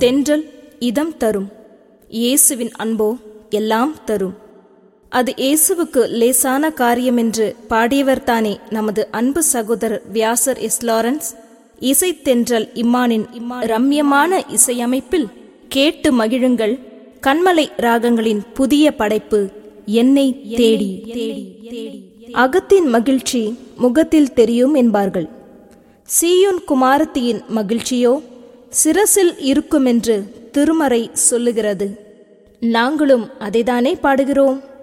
தென்றல் இதம் தரும் இயேசுவின் அன்போ எல்லாம் தரும் அது இயேசுவுக்கு லேசான காரியம் என்று பாடியவர்தானே நமது அன்பு சகோதரர் வியாசர் எஸ் லாரன்ஸ் இசைத்தென்றல் இம்மானின் ரம்யமான இசையமைப்பில் கேட்டு மகிழுங்கள் கண்மலை ராகங்களின் புதிய படைப்பு என்னை தேடி தேடி தேடி அகத்தின் மகிழ்ச்சி முகத்தில் தெரியும் என்பார்கள் சீயோன் குமாரத்தியின் மகிழ்ச்சியோ சிரசில் இருக்குமென்று திருமறை சொல்லுகிறது நாங்களும் அதைதானே பாடுகிறோம்